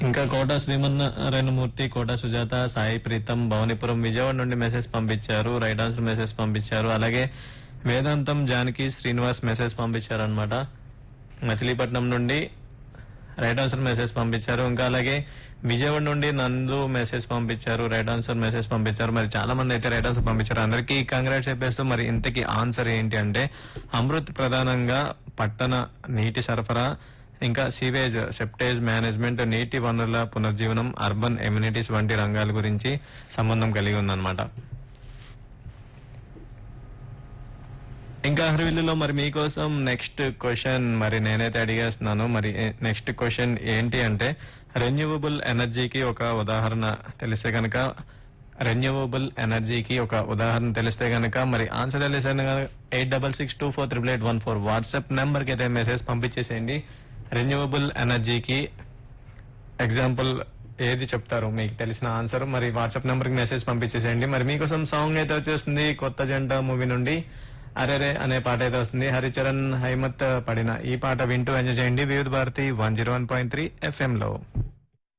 ఇంకా కోట శ్రీమన్నారాయణమూర్తి కోట సుజాత సాయి ప్రీతం భవనిపురం విజయవాడ నుండి మెసేజ్ పంపించారు రైట్ ఆన్సర్ మెసేజ్ పంపించారు అలాగే వేదాంతం జానకి శ్రీనివాస్ మెసేజ్ పంపించారు అనమాట మచిలీపట్నం నుండి రైట్ ఆన్సర్ మెసేజ్ పంపించారు ఇంకా అలాగే విజయవాడ నుండి నందు మెసేజ్ పంపించారు రైట్ ఆన్సర్ మెసేజ్ పంపించారు మరి చాలా మంది అయితే రైట్ ఆన్సర్ పంపించారు అందరికీ కంగ్రాట్స్ చెప్పేస్తూ మరి ఇంతకీ ఆన్సర్ ఏంటి అంటే అమృత్ ప్రధానంగా పట్టణ నీటి సరఫరా ఇంకా సీవేజ్ సెప్టేజ్ మేనేజ్మెంట్ నీటి వనరుల పునర్జీవనం అర్బన్ ఎమ్యూనిటీస్ వంటి రంగాల గురించి సంబంధం కలిగి ఉందన్నమాట ఇంకా హరివిల్లులో మరి మీకోసం నెక్స్ట్ క్వశ్చన్ మరి నేనైతే అడిగేస్తున్నాను మరి నెక్స్ట్ క్వశ్చన్ ఏంటి అంటే రెన్యూవబుల్ ఎనర్జీకి ఒక ఉదాహరణ తెలిస్తే కనుక రెన్యూవబుల్ ఎనర్జీకి ఒక ఉదాహరణ తెలిస్తే కనుక మరి ఆన్సర్ తెలిసాను eight double six two four triple eight one four WhatsApp number కి అయితే మెసేజ్ పంపించేసేయండి రెన్యూవబుల్ ఎనర్జీకి ఎగ్జాంపుల్ ఏది చెప్తారు మీకు తెలిసిన ఆన్సర్ మరి వాట్సాప్ నెంబర్ కి మెసేజ్ పంపించేసేయండి మరి మీకోసం సాంగ్ అయితే వచ్చేస్తుంది కొత్త జంట మూవీ నుండి అరెరే అనే పాట అయితే వస్తుంది హరిచరణ్ హైమత్ పడిన ఈ పాట వింటూ ఎంజాయ్ చేయండి Vividh Bharati one zero one point three FM లో